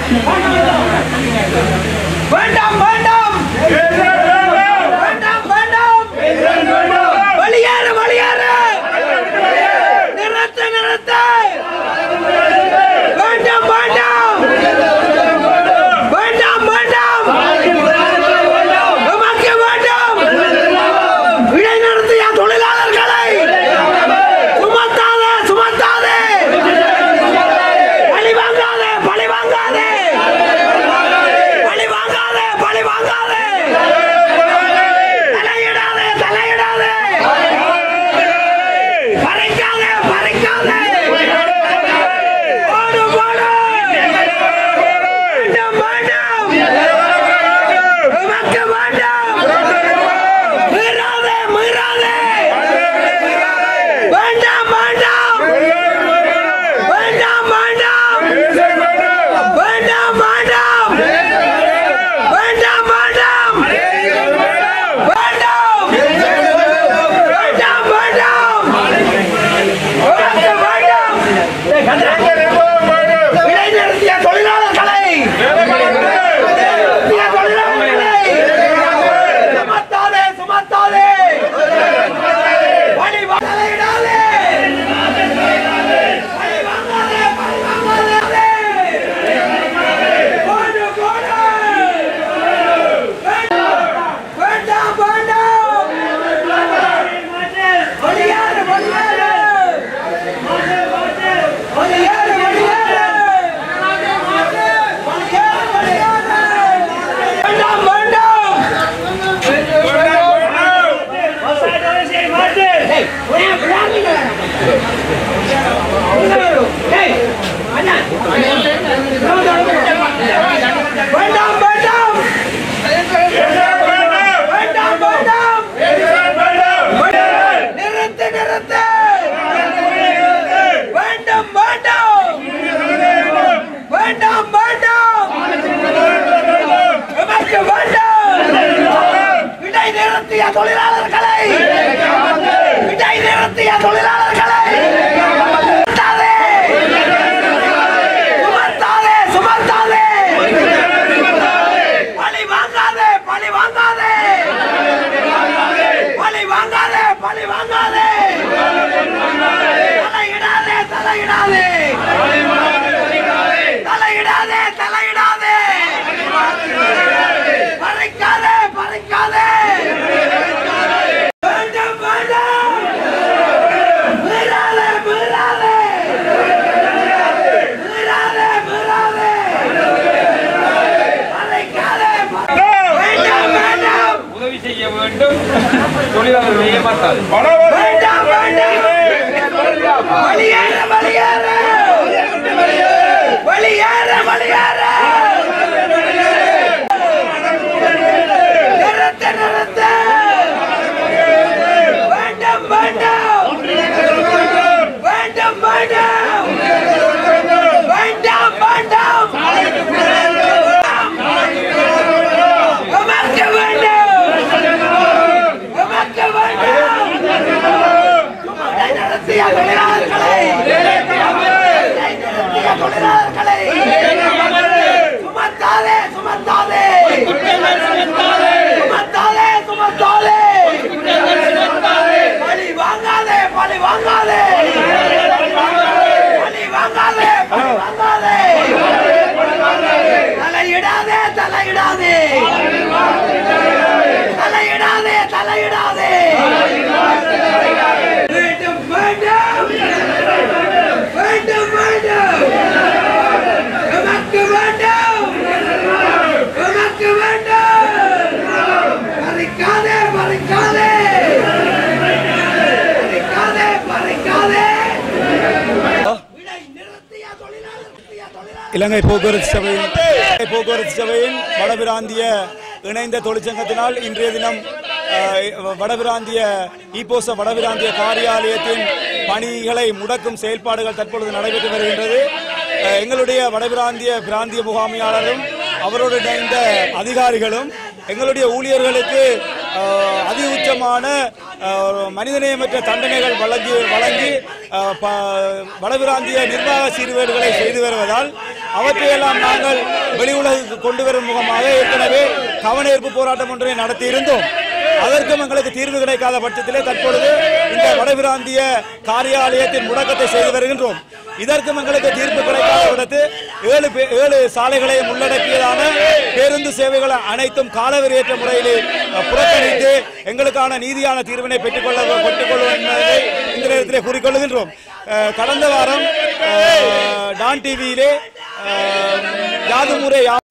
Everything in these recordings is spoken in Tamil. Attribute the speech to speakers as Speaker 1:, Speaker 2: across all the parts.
Speaker 1: வேண்டாம் வேண்டாம் வேண்டாம் வேண்டாம் வெளியேறு வெளியேறு நிறுத்து நிறுத்து வேண்டாம் வேண்டாம் வேண்டாம் வேண்டாம் உமக்கு வேண்டாம் இடைநிறுத்திய தொழிலாளர்களை சுமத்தாதே சுமத்தாதே பழி வாங்காதே பழி வாங்காதே பழி வாங்காதே பழி வாங்காதே தலையிடாதே தலையிடாதே பறிக்காதே பறிக்காதே போடு போடு வேண்டாம் வேண்டாம் உமக்கு வேண்டாம் மீறாதே மீறாதே வேண்டாம் வேண்டாம் வேண்டாம் வேண்டாம் வேண்டாம் வேண்டாம் வேண்டாம் வேண்டாம் வேண்டாம் வேண்டாம் வேண்டாம் உனக்கு வேண்டாம் இடைநிறுத்திய தொழிலாளர்களை இடைநிறுத்திய தொழிலாளர்களை சுமத்தாதே சுமத்தாதே பழி வா- தலையிடாதே பழி வாங்காதே பழி வாங்காதே போடு போடு வேண்டாம் வேண்டாம் வெளியேறு வெளியேறு வெளியேறு வெளியேறு வெளியேறு வெளியேறு வேண்டாம் வேண்டாம் ஏய், ஒரே விளையாடுங்க. ஏய், அண்ணா. வேண்டாம் வேண்டாம் வேண்டாம் வேண்டாம் நிறுத்து நிறுத்து வேண்டாம் வேண்டாம் வேண்டாம் வேண்டாம் எமக்கு வேண்டாம் இடை நிறுத்திய தொழிலாளர்களை இடை நிறுத்திய தொழிலாளர்களை சுமத்தாதே சுமத்தாதே சுமத்தாதே பழி வாங்காதே பழி வாங்காதே பழி வாங்காதே பழி வாங்காதே தலையிடாதே தலையிடாதே தலையிடாதே தலையிடாதே பறிக்காதே பறிக்காதே வேண்டாம் வேண்டாம் மீறாதே மீறாதே மீறாதே மீறாதே பறிக்காதே வேண்டாம் வேண்டாம்
Speaker 2: உதவி செய்ய வேண்டும் தொழிலாளர்களை ஏமாற்றாது
Speaker 1: வேண்டாம் வேண்டாம் வெளியேறு வெளியேறு வெளியேறு வெளியேறு நிறுத்து நிறுத்து வேண்டாம் வேண்டாம் வேண்டாம் வேண்டாம் வேண்டாம் வேண்டாம் உமக்கு வேண்டும் உமக்கு வேண்டும் சுமத்தை நடத்திய தொழிலாளர்களை நடத்திய தொழிலாளர்களை சுமத்தாதே சுமத்தாதே சுமத்தாதே சுமத்தாதே பழி வாங்காதே பழி வாங்காதே பழி வாங்காதே பழி வாங்காதே தலையிடாதே தலையிடாதே தலையிடாதே தலையிடாதே வேண்டும் வேண்டும் வேண்டும் வேண்டும் எமக்கு வேண்டும் எமக்கு வேண்டும் பறிக்காதே பறிக்காதே பறிக்காதே பறிக்காதே விடை நிறுத்திய தொழிலாளர் நிறுத்திய தொழிலாளர்
Speaker 3: இலங்கை போக்குவரத்து சபையின் இலங்கை போக்குவரத்து சபையின் வடபிராந்திய இணைந்த தொழிற்சங்கத்தினால் இன்றைய தினம் அஹ், வடபிராந்திய ஈப்போச வடபிராந்திய காரியாலயத்தின் பணிகளை முடக்கும் செயல்பாடுகள் தற்பொழுது நடைபெற்று வருகின்றது அஹ், எங்களுடைய வடபிராந்திய பிராந்திய முகாமையாளரும் அவரோடு இணைந்த அதிகாரிகளும் எங்களுடைய ஊழியர்களுக்கு அஹ், அதி உச்சமான அஹ், மனிதநேயமற்ற தண்டனைகள் வழங்கி வழங்கி அஹ், ப- வடபிராந்திய நிர்வாக சீர்கேடுகளை செய்து வருவதால் அவற்றையெல்லாம் நாங்கள் வெளி உலகுக்கு கொண்டு வரும் முகமாக ஏற்கனவே கவனஈர்ப்பு போராட்டம் ஒன்றை நடத்தி இருந்தோம் அதற்கும் எங்களுக்கு தீர்வு கிடைக்காத பட்சத்திலே தற்பொழுது இந்த வடபிராந்திய காரியாலயத்தின் முடக்கத்தை செய்து வருகின்றோம் இதற்கும் எங்களுக்கு தீர்ப்பு கிடைக்காத விடத்து ஏழு பே- ஏழு சாலைகளையும் உள்ளடக்கியதான பேருந்து சேவைகளை அனைத்தும் காலவரையற்ற முறையிலே அஹ், புறக்கணித்து எங்களுக்கான நீதியான தீர்வினை பெற்றுக்கொள்ள பெற்றுக்கொள்வோம் என்பதை இந்த நேரத்திலே கூறிக்கொள்கின்றோம் அஹ், கடந்த வாரம் அஹ், டான் டிவியிலே யாதும் ஊரே யா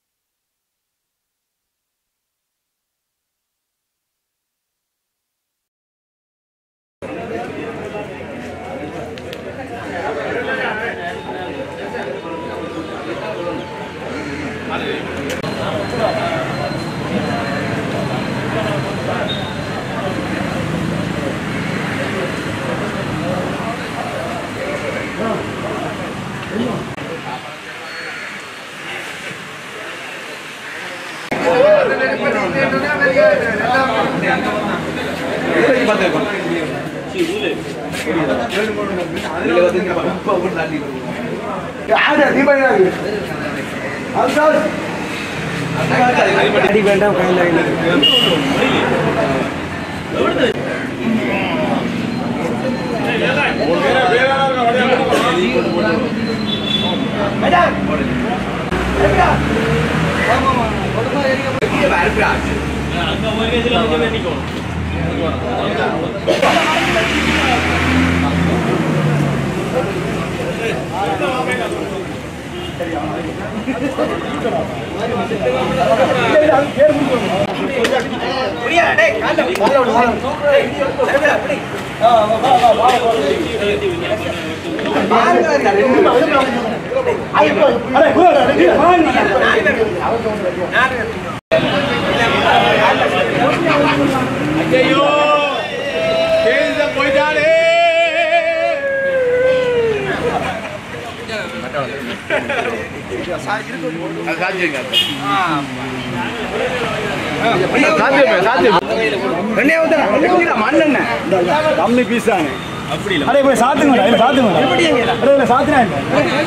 Speaker 3: கம்மி பீஸ் தானே அடே போய் சாத்துங்க இல்ல சாத்துங்க அடே இல்ல சாத்துனா இல்ல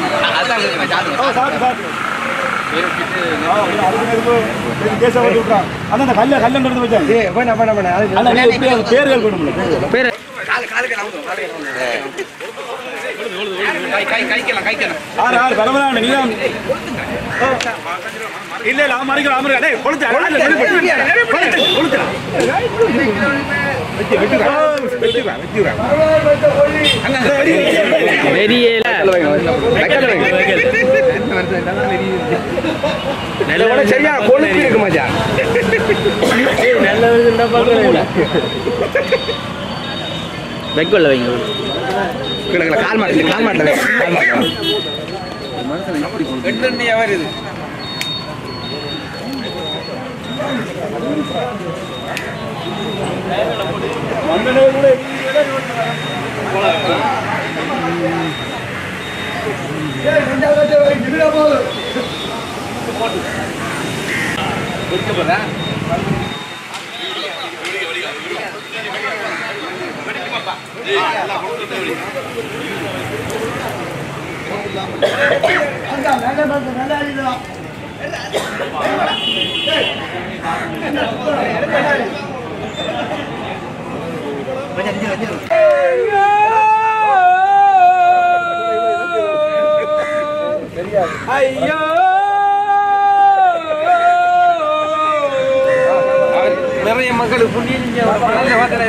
Speaker 3: ஓ சாத்து சாத்து ஆ, இல்ல, அதுக்கு நேருக்கு இது கேஸ வந்து விட்டுறான். அதான் அந்த கல்ல கல்ல எடுத்து வச்சாங்க அல்ல நீ பேர் பேர்கள் கொடுங்க பேர் ஆறு ஆறு பரவாயில்ல நீ தான் இல்ல இல்ல அவன் மறைக்கலாம் அவன் டேய் கொளுத்து கொளுத்து கொளுத்து கொளுத்து வெட்டி வெட்டி வெட்டி வெட்டி
Speaker 4: சரியா கொழுப்பு இருக்கு மச்சான்
Speaker 5: வைக்கோல்ல வைங்க
Speaker 4: கிடக்கல கால் மாட்டல கால் மாட்டல கால் மாட்டல
Speaker 2: எண்ணெய் வருது நிறைய மக்கள் புண்ணியம் மணல வாத்திர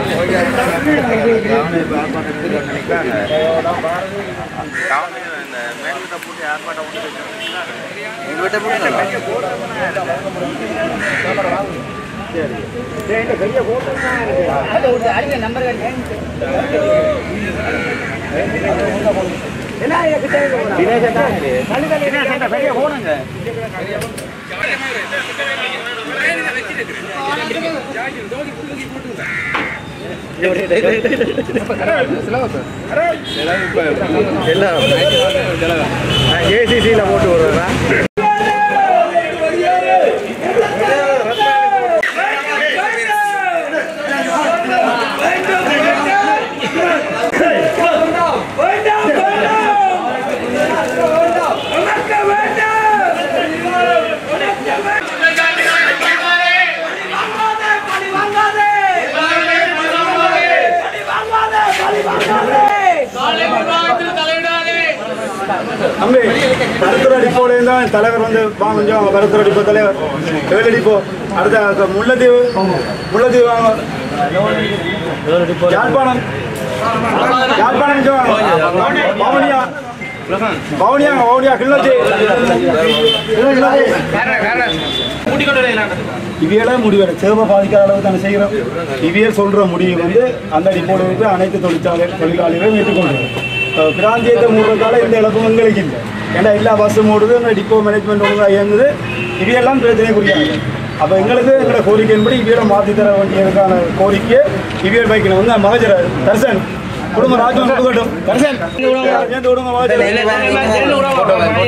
Speaker 4: ஏசிசியில் போட்டு வருவேன்
Speaker 1: வேண்டும்
Speaker 3: தம்பி பருத்தூர் அடிப்போட தான் தலைவர் வந்து வாங்க கொஞ்சம் வாங்க பருத்தூர் அடிப்போ தலைவர் ஏழு அடிப்போ அடுத்த முல்லைத்தீவு முல்லைத்தீவு வாங்க யாழ்ப்பாணம் யாழ்ப்பாணம் கொஞ்சம் வாங்க பவனியா பவனியா பவனியா கிள்ளச்சி இவையெல்லாம் முடிவு சேவை பாதிக்காத அளவு தானே செய்கிறோம் இவையே சொல்ற முடிவு வந்து அந்த அடிப்போடு இருக்கு அனைத்து தொழிற்சாலை தொழிலாளிகளும் ஏற்றுக்கொண்டு பிராந்தியத்தை மூடுறதால இந்த இழப்பு எங்களுக்கு இல்லை ஏன்னா எல்லா பஸ்ஸும் ஓடுது இந்த டிப்போ மேனேஜ்மெண்ட் ஒழுங்காக இயங்குது இவையெல்லாம் பிரச்சனைக்குரியாது அப்போ எங்களுக்கு எங்களோட கோரிக்கையின்படி இவையில மாற்றி தர வேண்டியதுக்கான கோரிக்கை இவியல் பைக்கில் வந்து மகஜர தர்சன் குடும்ப ராஜ்யம் கொடுக்கட்டும் தர்சன் சேர்ந்து விடுங்க மகஜர்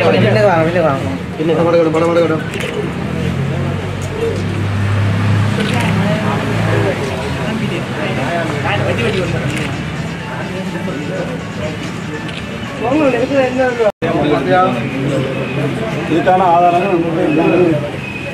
Speaker 3: இதுக்கான ஆதாரங்கள் நம்மளுடைய எல்லாமே இருக்கு.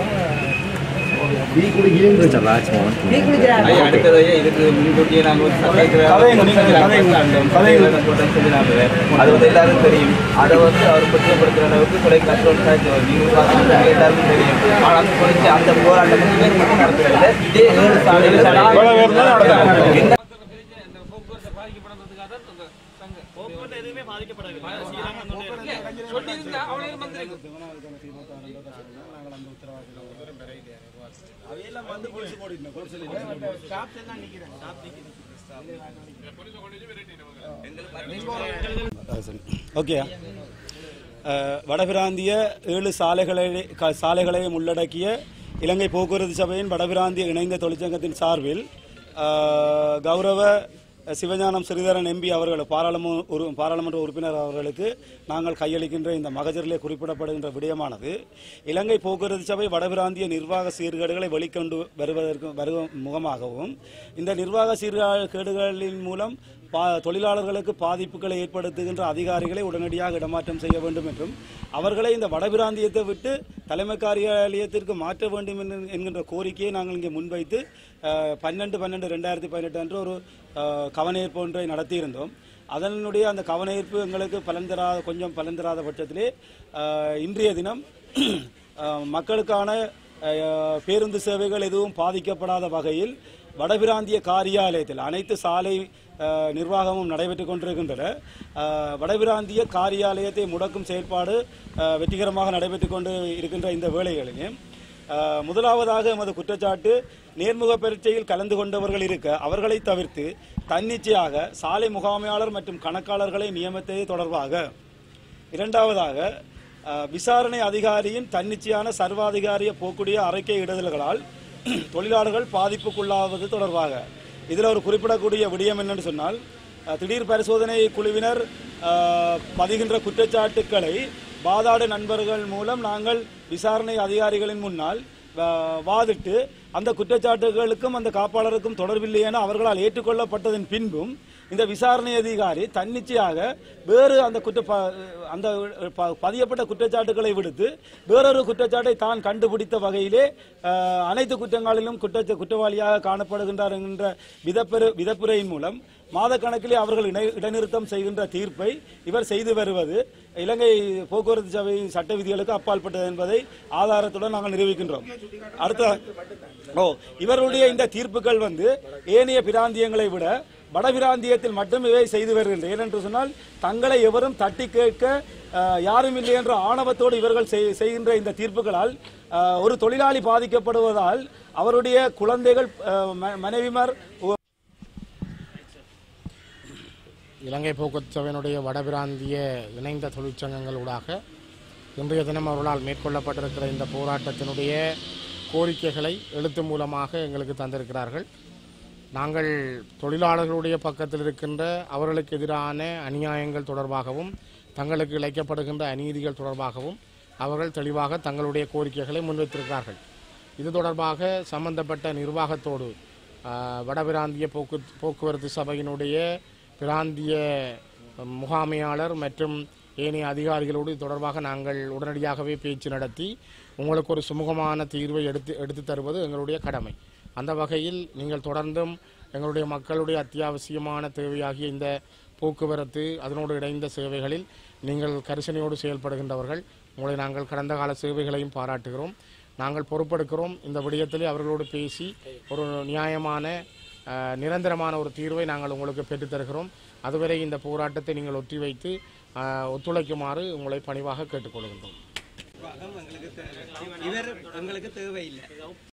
Speaker 2: அடுத்ததையே இதுக்கு முன்கூட்டியே நாங்கள் ஒரு சட்டத்தில்
Speaker 3: கதைங்க, நீங்க கதைங்க, கதைங்க.
Speaker 2: அது வந்து எல்லாருக்கும் தெரியும் அதை வந்து அவர் பற்றியப்படுத்துகிற அளவுக்கு கொலை கற்றோல் நீங்கள் பார்த்தீங்கன்னா எல்லாருக்கும் தெரியும் ஆனால் அந்த குறைச்சி அந்த போராட்டம் வந்து இவர் மட்டும் நடத்துறது இதே ஏழு சாலையில்
Speaker 3: இவ்வளவு பேர் தான் நடத்துறாங்க.
Speaker 2: என்ன
Speaker 3: ஓகேயா அஹ், வடபிராந்திய ஏழு சாலைகளை க- சாலைகளையும் உள்ளடக்கிய இலங்கை போக்குவரத்து சபையின் வடபிராந்திய இணைந்த தொழிற்சங்கத்தின் சார்பில் அஹ், கௌரவ சிவஞானம் ஸ்ரீதரன் எம்பி அவர்கள் பாராளும உறு பாராளுமன்ற உறுப்பினர் அவர்களுக்கு நாங்கள் கையளிக்கின்ற இந்த மகஜரிலே குறிப்பிடப்படுகின்ற விடயமானது இலங்கை போக்குவரத்து சபை வடபிராந்திய நிர்வாக சீர்கேடுகளை வெளிக்கொண்டு வருவதற்கு வருவ முகமாகவும் இந்த நிர்வாக சீர்கேடுகளின் மூலம் பா தொழிலாளர்களுக்கு பாதிப்புகளை ஏற்படுத்துகின்ற அதிகாரிகளை உடனடியாக இடமாற்றம் செய்ய வேண்டும் என்றும் அவர்களை இந்த வடபிராந்தியத்தை விட்டு தலைமை காரியாலயத்திற்கு மாற்ற வேண்டும் என்று- என்கின்ற கோரிக்கையை நாங்கள் இங்கே முன்வைத்து அஹ், பன்னெண்டு பன்னெண்டு ரெண்டாயிரத்தி பதினெட்டு அன்று ஒரு அஹ், கவனஈர்ப்பு ஒன்றை நடத்தியிருந்தோம் அதனுடைய அந்த கவனஈர்ப்பு எங்களுக்கு பலன் தராத கொஞ்சம் பலன் தராத பட்சத்திலே அஹ், இன்றைய தினம் அஹ், மக்களுக்கான அஹ், பேருந்து சேவைகள் எதுவும் பாதிக்கப்படாத வகையில் வடபிராந்திய காரியாலயத்தில் அனைத்து சாலை அஹ், நிர்வாகமும் நடைபெற்றுக் கொண்டிருக்கின்றன அஹ், வடபிராந்திய காரியாலயத்தை முடக்கும் செயற்பாடு அஹ், வெற்றிகரமாக நடைபெற்றுக் கொண்டு இருக்கின்ற இந்த வேளைகளிலே அஹ், முதலாவதாக எமது குற்றச்சாட்டு நேர்முக பரீட்சையில் கலந்து கொண்டவர்கள் இருக்க அவர்களை தவிர்த்து தன்னிச்சையாக சாலை முகாமையாளர் மற்றும் கணக்காளர்களை நியமித்தது தொடர்பாக இரண்டாவதாக அஹ், விசாரணை அதிகாரியின் தன்னிச்சையான சர்வாதிகாரிய போக்குடைய அறிக்கை இடுதல்களால் தொழிலாளர்கள் பாதிப்புக்குள்ளாவது தொடர்பாக இதில் ஒரு குறிப்பிடக்கூடிய விடயம் என்னன்னு சொன்னால் அஹ், திடீர் பரிசோதனை குழுவினர் அஹ், பதிகின்ற குற்றச்சாட்டுக்களை வாதாடு நண்பர்கள் மூலம் நாங்கள் விசாரணை அதிகாரிகளின் முன்னால் வா- வாதிட்டு அந்த குற்றச்சாட்டுகளுக்கும் அந்த காப்பாளருக்கும் தொடர்பில்லை என அவர்களால் ஏற்றுக்கொள்ளப்பட்டதன் பின்பும் இந்த விசாரணை அதிகாரி தன்னிச்சையாக வேறு அந்த குற்ற ப- அந்த ப- பதியப்பட்ட குற்றச்சாட்டுகளை விடுத்து வேறொரு குற்றச்சாட்டை தான் கண்டுபிடித்த வகையிலே அஹ், அனைத்து குற்றங்களிலும் குற்ற குற்றவாளியாக காணப்படுகின்றார் என்கின்ற விதப்பெரு விதப்புரையின் மூலம் மாதக்கணக்கிலே அவர்கள் இடை- இடைநிறுத்தம் செய்கின்ற தீர்ப்பை இவர் செய்து வருவது இலங்கை போக்குவரத்து சபை சட்ட விதிகளுக்கு அப்பாற்பட்டது என்பதை ஆதாரத்துடன் நாங்கள் நிரூபிக்கின்றோம் அடுத்த ஓ இவருடைய இந்த தீர்ப்புகள் வந்து ஏனைய பிராந்தியங்களை விட வடபிராந்தியத்தில் மட்டும் இவை செய்து வருகின்றன ஏனென்று சொன்னால் தங்களை எவரும் தட்டி கேட்க அஹ், யாரும் இல்லை என்ற ஆணவத்தோடு இவர்கள் செய்- செய்கின்ற இந்த தீர்ப்புகளால் அஹ், ஒரு தொழிலாளி பாதிக்கப்படுவதால் அவருடைய குழந்தைகள் அஹ், ம- மனைவிமார் உ-
Speaker 6: இலங்கை போக்குவரத்து சபையினுடைய வடபிராந்திய இணைந்த தொழிற்சங்கங்களூடாக இன்றைய தினம் அவர்களால் மேற்கொள்ளப்பட்டிருக்கிற இந்த போராட்டத்தினுடைய கோரிக்கைகளை எழுத்து மூலமாக எங்களுக்கு தந்திருக்கிறார்கள் நாங்கள் தொழிலாளர்களுடைய பக்கத்தில் இருக்கின்ற அவர்களுக்கு எதிரான அநியாயங்கள் தொடர்பாகவும் தங்களுக்கு இழைக்கப்படுகின்ற அநீதிகள் தொடர்பாகவும் அவர்கள் தெளிவாக தங்களுடைய கோரிக்கைகளை முன்வைத்திருக்கிறார்கள் இது தொடர்பாக சம்பந்தப்பட்ட நிர்வாகத்தோடு ஆஹ், வடபிராந்திய போக்கு போக்குவரத்து சபையினுடைய பிராந்திய முகாமையாளர் மற்றும் ஏனைய அதிகாரிகளோடு இது தொடர்பாக நாங்கள் உடனடியாகவே பேச்சு நடத்தி உங்களுக்கு ஒரு சுமூகமான தீர்வை எடுத்து எடுத்து தருவது எங்களுடைய கடமை அந்த வகையில் நீங்கள் தொடர்ந்தும் எங்களுடைய மக்களுடைய அத்தியாவசியமான தேவையாகிய இந்த போக்குவரத்து அதனோடு இணைந்த சேவைகளில் நீங்கள் கரிசனையோடு செயல்படுகின்றவர்கள் உங்களை நாங்கள் கடந்த கால சேவைகளையும் பாராட்டுகிறோம் நாங்கள் பொறுப்பெடுக்கிறோம் இந்த விடயத்திலே அவர்களோடு பேசி ஒரு நியாயமான அஹ், நிரந்தரமான ஒரு தீர்வை நாங்கள் உங்களுக்கு பெற்றுத்தருகிறோம் அதுவரை இந்த போராட்டத்தை நீங்கள் ஒத்திவைத்து அஹ், ஒத்துழைக்குமாறு உங்களை பணிவாக கேட்டுக்கொள்கின்றோம்
Speaker 2: இவர் எங்களுக்கு தேவையில்லை